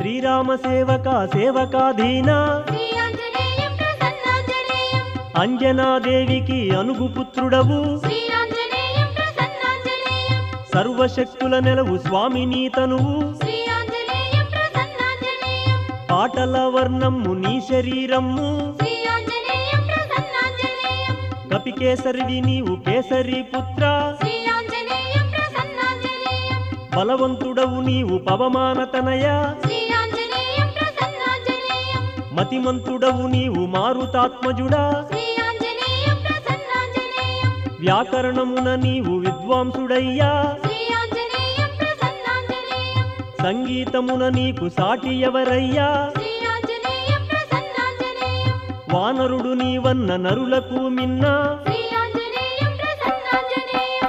శ్రీరామ సేవక సేవకాధీనా శ్రీ ఆంజనేయం ప్రసన్నాంజనేయం అంజనాదేవికి అనుగుపుత్రుడవు శ్రీ ఆంజనేయం ప్రసన్నాంజనేయం సర్వశక్తుల నెలవు స్వామిని తనువు శ్రీ ఆంజనేయం ప్రసన్నాంజనేయం పాటల వర్ణము నీ శరీరము శ్రీ ఆంజనేయం ప్రసన్నాంజనేయం కపికేసరివి నీవు కేసరి పుత్ర శ్రీ ఆంజనేయం ప్రసన్నాంజనేయం బలవంతుడవు నీవు పవమానతనయ శ్రీ ఆంజనేయం ప్రసన్నాంజనేయం మతిమంతుడవు నీవు మారుతాత్మజుడా శ్రీ ఆంజనేయం ప్రసన్నాంజనేయం వ్యాకరణమున నీవు విద్వాంసుడయ్యా శ్రీ ఆంజనేయం ప్రసన్నాంజనేయం సంగీతమున నీకు సాటి ఎవరయ్యా శ్రీ ఆంజనేయం ప్రసన్నాంజనేయం వానరుడు నీవన్న నరులకు మిన్న శ్రీ ఆంజనేయం ప్రసన్నాంజనేయం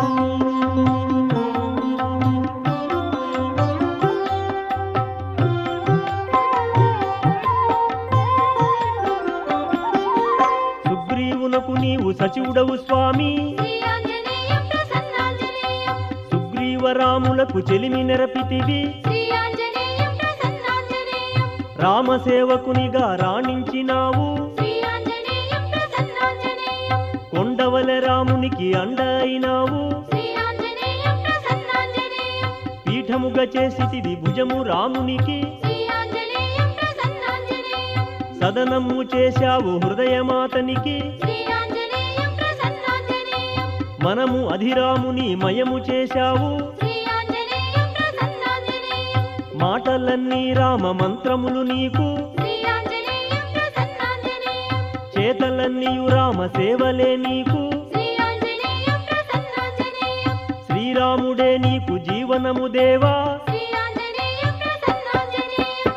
సుగ్రీవునకు నీవు సచివుడవు స్వామి శ్రీ ఆంజనేయం ప్రసన్నాంజనేయం సుగ్రీవరాములకు చెలిమి నెరపితివి శ్రీ ఆంజనేయం ప్రసన్నాంజనేయం రామసేవకునిగా రాణించినావు శ్రీ ఆంజనేయం ప్రసన్నాంజనేయం కొండవలె రామునికి అండ అయినావు శ్రీ ఆంజనేయం ప్రసన్నాంజనేయం పీఠముగా చేసితివి భుజము రామునికి శ్రీ ఆంజనేయం ప్రసన్నాంజనేయం సదనము చేశావు హృదయమాతనికి శ్రీ ఆంజనేయం ప్రసన్నాంజనేయం మనము అధిరాముని మయము చేశావు శ్రీ ఆంజనేయం ప్రసన్నాంజనేయం మాటలన్నీ రామ మంత్రములు నీకు శ్రీ ఆంజనేయం ప్రసన్నాంజనేయం చేతలన్నీయు రామ సేవలే నీకు శ్రీ ఆంజనేయం ప్రసన్నాంజనేయం శ్రీరాముడే నీకు జీవనము దేవా శ్రీ ఆంజనేయం ప్రసన్నాంజనేయం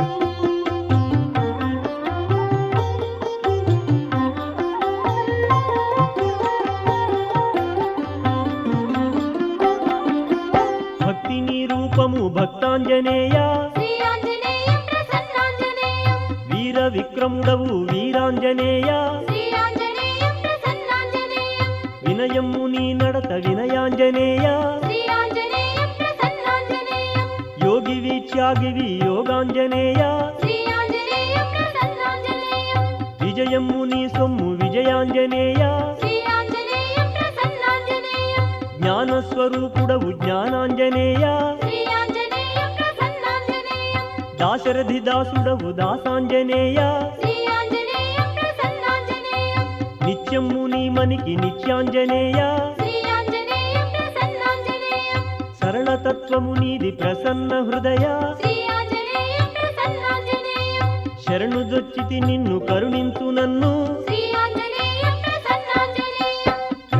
భక్తి నీ రూపము భక్తాంజనేయ శ్రీ ఆంజనేయం ప్రసన్నాంజనేయం వీర విక్రముడవు వీరాంజనేయ శ్రీ ఆంజనేయం ప్రసన్నాంజనేయం వినయము నీ నడత వినయాంజనేయ శ్రీ ఆంజనేయం ప్రసన్నాంజనేయం యోగివి త్యాగివి యోగాంజనేయ శ్రీ ఆంజనేయం ప్రసన్నాంజనేయం విజయము నీ సొమ్ము విజయాంజనేయ శ్రీ ఆంజనేయం ప్రసన్నాంజనేయం జ్ఞానస్వరూపుడవు జ్ఞానాంజనేయ శ్రీ ఆంజనేయం ప్రసన్నాంజనేయం దాశరథి దాసుడవు దాసాంజనేయ శ్రీ ఆంజనేయం ప్రసన్నాంజనేయం నిత్యము నీ మనికి నిత్యాంజనేయ శ్రీ ఆంజనేయం ప్రసన్నాంజనేయం సరళతత్వము నీది ప్రసన్న హృదయ శ్రీ ఆంజనేయం ప్రసన్నాంజనేయం శరణుదొచ్చితి నిన్ను కరుణించు నన్ను శ్రీ ఆంజనేయం ప్రసన్నాంజనేయం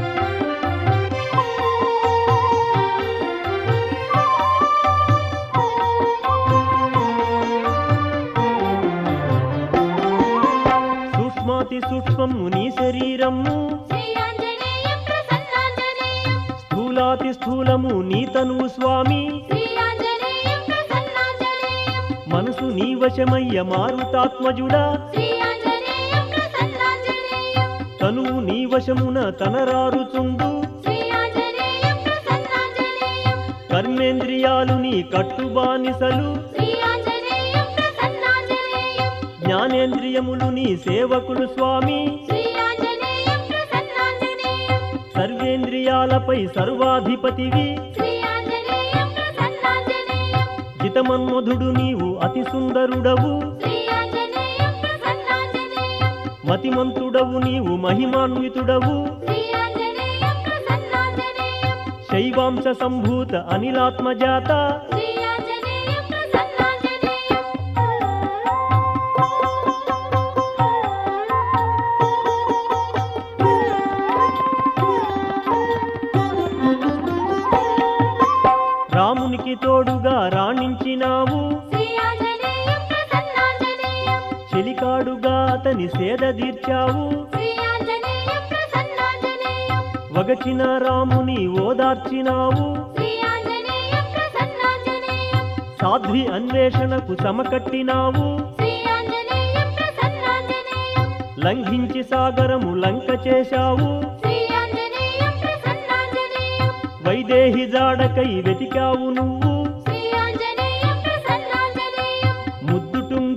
సూక్ష్మాతి సూక్ష్మము నీ శరీరము శ్రీ ఆంజనేయం ప్రసన్నాంజనేయం స్థూలాతి స్థూలము నీ తనువు స్వామి శ్రీ ఆంజనేయం ప్రసన్నాంజనేయం మనసు నీ వశమయ్య మారుతాత్మజుడా శ్రీ ఆంజనేయం ప్రసన్నాంజనేయం తనువు నీ వశమున తనరారుచుండు శ్రీ ఆంజనేయం ప్రసన్నాంజనేయం కర్మేంద్రియాలు నీ కట్టుబానిసలు శ్రీ ఆంజనేయం ప్రసన్నాంజనేయం జ్ఞానేంద్రియములు నీ సేవకులు స్వామి శ్రీ ఆంజనేయం ప్రసన్నాంజనేయం సర్వేంద్రియాలపై సర్వాధిపతివి శ్రీ ఆంజనేయం ప్రసన్నాంజనేయం జితమన్మధుడు నీవు అతి సుందరుడవు శ్రీ ఆంజనేయం ప్రసన్నాంజనేయం మతిమంతుడవు నీవు మహిమాన్వితుడవు శ్రీ ఆంజనేయం ప్రసన్నాంజనేయం శైవాంశ సంభూత అనిలాత్మజాత శ్రీ ఆంజనేయం ప్రసన్నాంజనేయం రామునికి తోడుగా రాణించినావు శ్రీ ఆంజనేయం ప్రసన్నాంజనేయం చెలికాడుగా అతని సేద తీర్చావు శ్రీ ఆంజనేయం ప్రసన్నాంజనేయం వగచిన రాముని ఓదార్చినావు శ్రీ ఆంజనేయం ప్రసన్నాంజనేయం సాధ్వి అన్వేషణకు సమకట్టినావు శ్రీ ఆంజనేయం ప్రసన్నాంజనేయం లంఘించి సాగరము లంక చేశావు శ్రీ ఆంజనేయం ప్రసన్నాంజనేయం వైదేహి జాడకై వెతికావు నువ్వు శ్రీ ఆంజనేయం ప్రసన్నాంజనేయం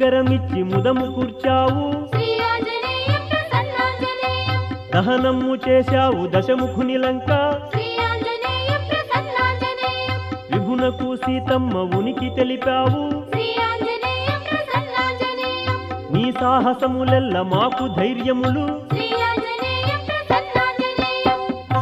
వరమిచ్చి ముదము కూర్చావు శ్రీ ఆంజనేయం ప్రసన్నాంజనేయం దహనము చేశావు దశముఖుని లంక శ్రీ ఆంజనేయం ప్రసన్నాంజనేయం విభునకు సీతమ్మ ఉనికి తెలిపావు శ్రీ ఆంజనేయం ప్రసన్నాంజనేయం నీ సాహసములెల్ల మాకు ధైర్యములు శ్రీ ఆంజనేయం ప్రసన్నాంజనేయం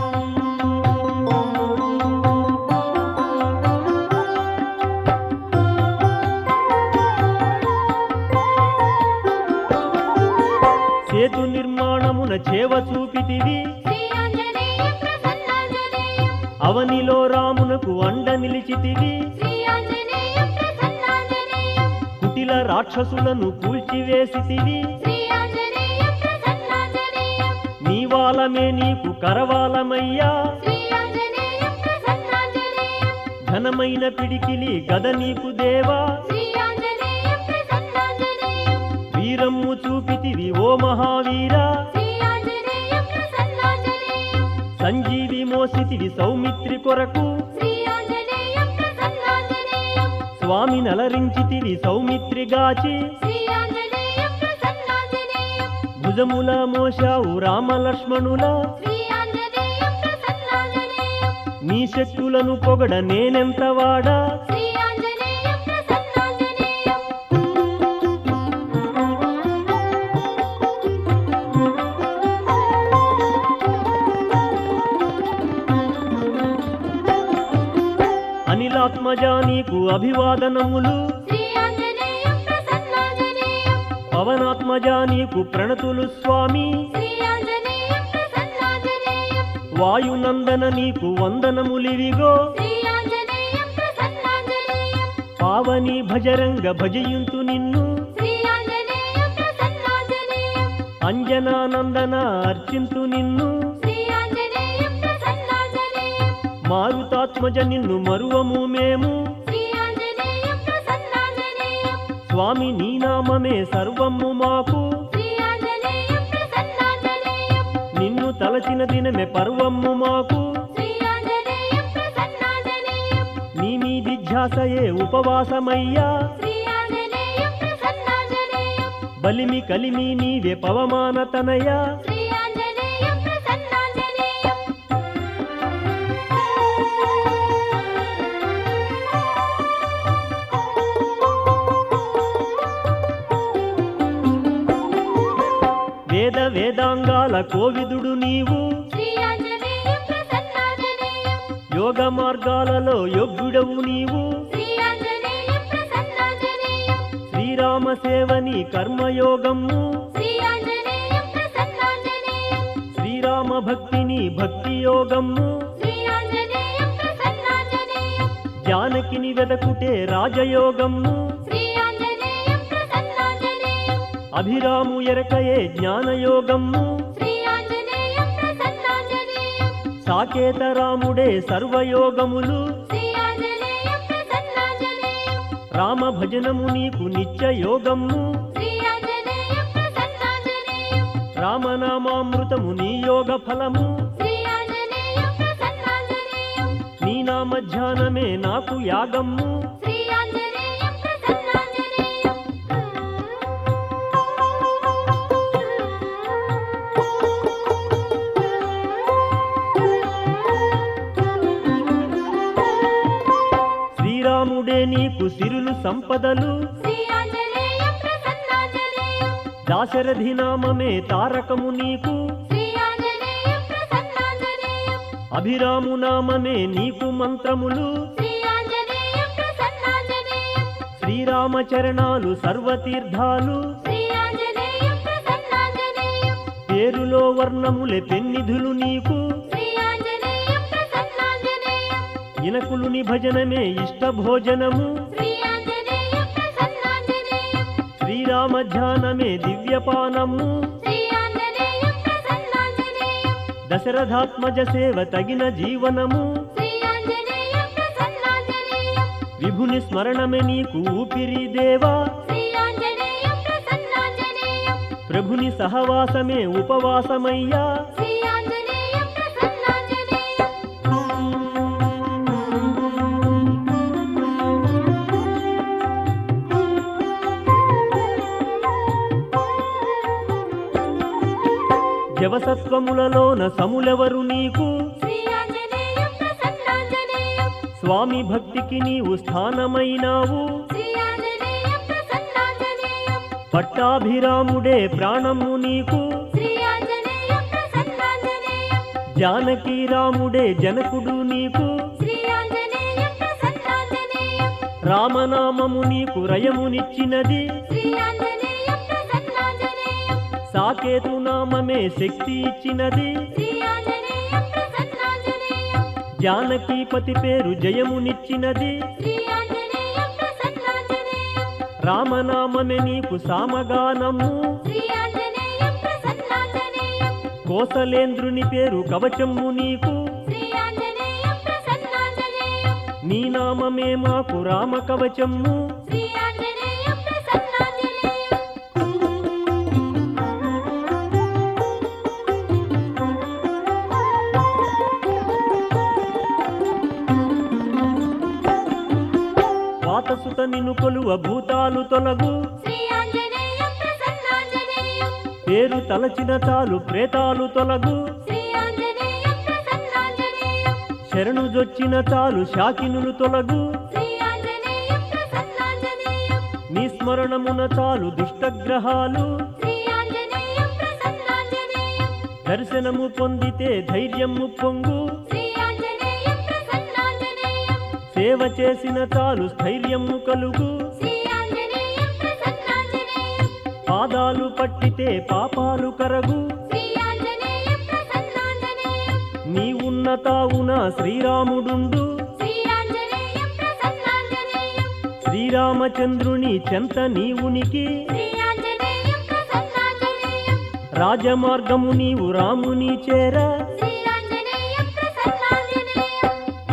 సేతు నిర్మాణమున చేవ చూపితివి శ్రీ ఆంజనేయం ప్రసన్నాంజనేయం అవనిలో రామునకు అండ నిలిచితివి శ్రీ ఆంజనేయం ప్రసన్నాంజనేయం కుటిల రాక్షసులను కూల్చివేసితివి శ్రీ ఆంజనేయం ప్రసన్నాంజనేయం నీవాలమే నీకు కరవాలమయ్యా శ్రీ ఆంజనేయం ప్రసన్నాంజనేయం ఘనమైన పిడికిలి గద నీకు దేవా శ్రీ ఆంజనేయం ప్రసన్నాంజనేయం వీరమ్ము చూపితివి ఓ మహావీరా శ్రీ ఆంజనేయం ప్రసన్నాంజనేయం సంజీవి మోసితివి సౌమిత్రి కొరకు శ్రీ ఆంజనేయం ప్రసన్నాంజనేయం స్వామి నలరించితివి సౌమిత్రి గాచి శ్రీ ఆంజనేయం ప్రసన్నాంజనేయం భుజముల మోశావు రామలక్ష్మణుల శ్రీ ఆంజనేయం ప్రసన్నాంజనేయం నీ శక్తులను పొగడ నేనెంత వాడా శ్రీ ఆంజనేయం ప్రసన్నాంజనేయం అనిలాత్మజా నీకు అభివాదనములు శ్రీ ఆంజనేయం ప్రసన్నాంజనేయం పవనాత్మజా నీకు ప్రణతులు స్వామి శ్రీ ఆంజనేయం ప్రసన్నాంజనేయం వాయునందన నీకు వందనములివిగో శ్రీ ఆంజనేయం ప్రసన్నాంజనేయం పావని భజరంగ భజయుంతు నిన్ను శ్రీ ఆంజనేయం ప్రసన్నాంజనేయం అంజనానందన అర్చింతు నిన్ను శ్రీ ఆంజనేయం ప్రసన్నాంజనేయం మారుతాత్మజ నిన్ను మరువము మేము శ్రీ ఆంజనేయం ప్రసన్నాంజనేయం స్వామి నీ నామమే సర్వము మాకు శ్రీ ఆంజనేయం ప్రసన్నాంజనేయం నిన్ను తలచిన దినమే పర్వము మాకు శ్రీ ఆంజనేయం ప్రసన్నాంజనేయం నీ మీది ధ్యాసయే ఉపవాసమయ్యా శ్రీ ఆంజనేయం ప్రసన్నాంజనేయం బలిమి కలిమి నీవే పవమానతనయ శ్రీ ఆంజనేయం ప్రసన్నాంజనేయం వేద వేదాంగాల కోవిదుడు నీవు శ్రీ ఆంజనేయం ప్రసన్నాంజనేయం యోగ మార్గాలలో యొగ్గుడవు నీవు శ్రీ ఆంజనేయం ప్రసన్నాంజనేయం శ్రీరామ సేవని కర్మయోగము శ్రీ ఆంజనేయం ప్రసన్నాంజనేయం శ్రీరామ భక్తిని భక్తి యోగము శ్రీ ఆంజనేయం ప్రసన్నాంజనేయం జానకిని వెదకుటే రాజయోగము శ్రీ ఆంజనేయం ప్రసన్నాంజనేయం అభిరాము ఎరకయే జ్ఞానయోగము శ్రీ ఆంజనేయం ప్రసన్నాంజనేయం సాకేతరాముడే సర్వయోగములు శ్రీ ఆంజనేయం ప్రసన్నాంజనేయం రామ భజనము నీకు నిత్య యోగము శ్రీ ఆంజనేయం ప్రసన్నాంజనేయం రామనామామృతము నీ యోగ ఫలము శ్రీ ఆంజనేయం ప్రసన్నాంజనేయం నీ నామ ధ్యానమే నాకు యాగము శ్రీ ఆంజనేయం ప్రసన్నాంజనేయం శ్రీరాముడే నీకు సిరులు సంపదలు శ్రీ ఆంజనేయం ప్రసన్నాంజనేయం దాశరథి నామమే తారకము నీకు శ్రీ ఆంజనేయం ప్రసన్నాంజనేయం అభిరాము నామమే నీకు మంత్రములు శ్రీ ఆంజనేయం ప్రసన్నాంజనేయం శ్రీరామచరణాలు సర్వతీర్థాలు శ్రీ ఆంజనేయం ప్రసన్నాంజనేయం పేరులో వర్ణములే పెన్నిధులు నీకు శ్రీ ఆంజనేయం ప్రసన్నాంజనేయం ఇనకులుని భజనమే ఇష్ట భోజనము శ్రీ ఆంజనేయం ప్రసన్నాంజనేయం శ్రీరామ ధ్యానమే దివ్యపానము శ్రీ ఆంజనేయం ప్రసన్నాంజనేయం దశరథాత్మజ సేవ తగిన జీవనము శ్రీ ఆంజనేయం ప్రసన్నాంజనేయం విభుని స్మరణమే నీకు ఊపిరి దేవా శ్రీ ఆంజనేయం ప్రసన్నాంజనేయం ప్రభుని సహవాసమే ఉపవాసమయ్యా శ్రీ ఆంజనేయం ప్రసన్నాంజనేయం శ్రీ శివసత్వములలోన సములెవరు నీకు శ్రీ ఆంజనేయం ప్రసన్నాంజనేయం స్వామి భక్తికి నీవు స్థానమైనావు శ్రీ ఆంజనేయం ప్రసన్నాంజనేయం పట్టాభిరాముడే ప్రాణము నీకు శ్రీ ఆంజనేయం ప్రసన్నాంజనేయం జానకీ రాముడే జనకుడు నీకు శ్రీ ఆంజనేయం ప్రసన్నాంజనేయం రామనామము నీకు రయమునిచ్చినది శ్రీ ఆంజనేయం ప్రసన్నాంజనేయం సాకేతు నామమే శక్తి ఇచ్చినది శ్రీ ఆంజనేయం ప్రసన్నాంజనేయం జానకీపతి పేరు జయమునిచ్చినది శ్రీ ఆంజనేయం ప్రసన్నాంజనేయం రామనామమే నీకు సామగానము శ్రీ ఆంజనేయం ప్రసన్నాంజనేయం కోసలేంద్రుని పేరు కవచము నీకు శ్రీ ఆంజనేయం ప్రసన్నాంజనేయం నీ నామమే మాకు రామ కవచము శ్రీ ఆంజనేయం ప్రసన్నాంజనేయం వాతసుత నిన్ను కొలువ భూతాలు తొలగు శ్రీ ఆంజనేయం ప్రసన్నాంజనేయం పేరు తలచిన చాలు ప్రేతాలు తొలగు శ్రీ ఆంజనేయం ప్రసన్నాంజనేయం శరణు జొచ్చిన చాలు శాకినులు తొలగు శ్రీ ఆంజనేయం ప్రసన్నాంజనేయం నీ స్మరణమున చాలు దుష్టగ్రహాలు శ్రీ ఆంజనేయం ప్రసన్నాంజనేయం దర్శనము పొందితే ధైర్యము పొంగు శ్రీ ఆంజనేయం ప్రసన్నాంజనేయం సేవ చేసిన చాలు స్థైర్యము కలుగు శ్రీ ఆంజనేయం ప్రసన్నాంజనేయం పాదాలు పట్టితే పాపాలు కరగు శ్రీ ఆంజనేయం ప్రసన్నాంజనేయం నీ ఉన్నతావున శ్రీరాముడుండు శ్రీ ఆంజనేయం ప్రసన్నాంజనేయం శ్రీరామచంద్రుని చెంత నీ ఉనికి శ్రీ ఆంజనేయం ప్రసన్నాంజనేయం రాజమార్గము నీవు రాముని చేర శ్రీ ఆంజనేయం ప్రసన్నాంజనేయం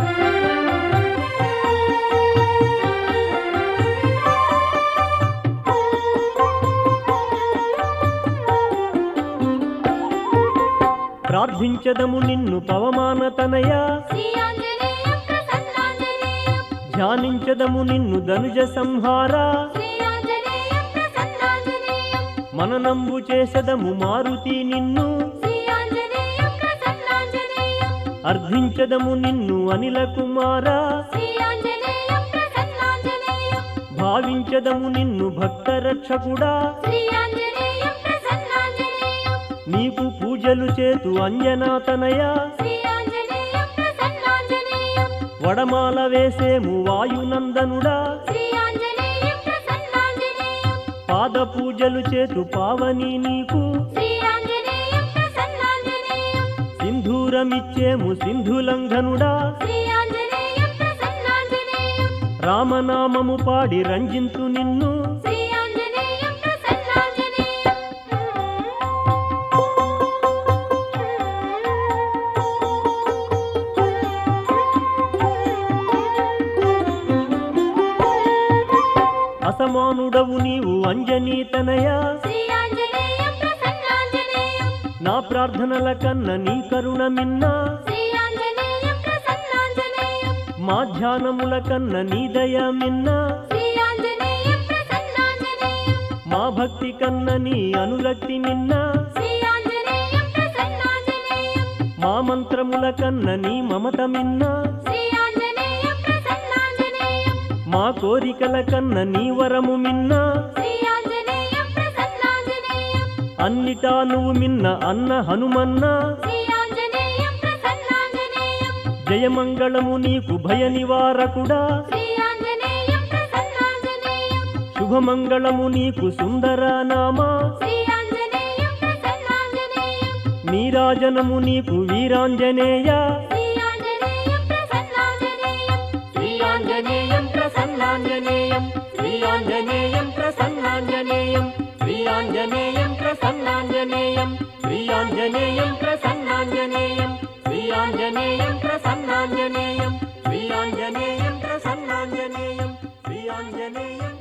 ప్రార్థించదము నిన్ను పవమానతనయ శ్రీ ఆంజనేయం ప్రసన్నాంజనేయం ధ్యానించదము నిన్ను ధనుజ సంహార శ్రీ ఆంజనేయం ప్రసన్నాంజనేయం మననంబు చేసదము మారుతి నిన్ను శ్రీ ఆంజనేయం ప్రసన్నాంజనేయం అర్థించదము నిన్ను అనిల కుమార శ్రీ ఆంజనేయం ప్రసన్నాంజనేయం భావించదము నిన్ను భక్త రక్షకుడా శ్రీ ఆంజనేయం ప్రసన్నాంజనేయం నీకు పూజలు చేతు అంజనాతనయ శ్రీ ఆంజనేయం ప్రసన్నాంజనేయం వడమాల వేసేము వాయునందనుడా శ్రీ ఆంజనేయం ప్రసన్నాంజనేయం పాద పూజలు చేతు పావని నీకు శ్రీ ఆంజనేయం ప్రసన్నాంజనేయం సింధూరమిచ్చేము సింధులంఘనుడా శ్రీ ఆంజనేయం ప్రసన్నాంజనేయం రామనామము పాడి రంజింతు నిన్ను శ్రీ ఆంజనేయం ప్రసన్నాంజనేయం అసమానుడవు నీవు అంజనీతనయ శ్రీ ఆంజనేయం ప్రసన్నాంజనేయం నా ప్రార్థనల కన్న నీ కరుణ మిన్న శ్రీ ఆంజనేయం ప్రసన్నాంజనేయం మా ధ్యానముల కన్న నీ దయ మిన్న శ్రీ ఆంజనేయం ప్రసన్నాంజనేయం మా భక్తి కన్న నీ అనురక్తి మిన్న శ్రీ ఆంజనేయం ప్రసన్నాంజనేయం మా మంత్రముల కన్న నీ మమత మిన్న శ్రీ ఆంజనేయం ప్రసన్నాంజనేయం మా కోరికల కన్న నీ వరము మిన్న శ్రీ ఆంజనేయం ప్రసన్నాంజనేయం అన్నిటా నువ్వు మిన్న అన్న హనుమన్న శ్రీ ఆంజనేయం ప్రసన్నాంజనేయం జయమంగళము నీకు భయ నివారకుడా శ్రీ ఆంజనేయం ప్రసన్నాంజనేయం శుభమంగళము నీకు సుందర నామా శ్రీ ఆంజనేయం ప్రసన్నాంజనేయం నీరాజనము నీకు వీరాంజనేయ శ్రీ ఆంజనేయం ప్రసన్నాంజనేయం శ్రీ ఆంజనేయం ప్రసన్నాంజనేయం శ్రీ ఆంజనేయం ప్రసన్నాంజనేయం శ్రీ ఆంజనేయం ప్రసన్నాంజనేయం శ్రీ ఆంజనేయం ప్రసన్నాంజనేయం శ్రీ ఆంజనేయం ప్రసన్నాంజనేయం శ్రీ ఆంజనేయం ప్రసన్నాంజనేయం శ్రీ ఆంజనేయం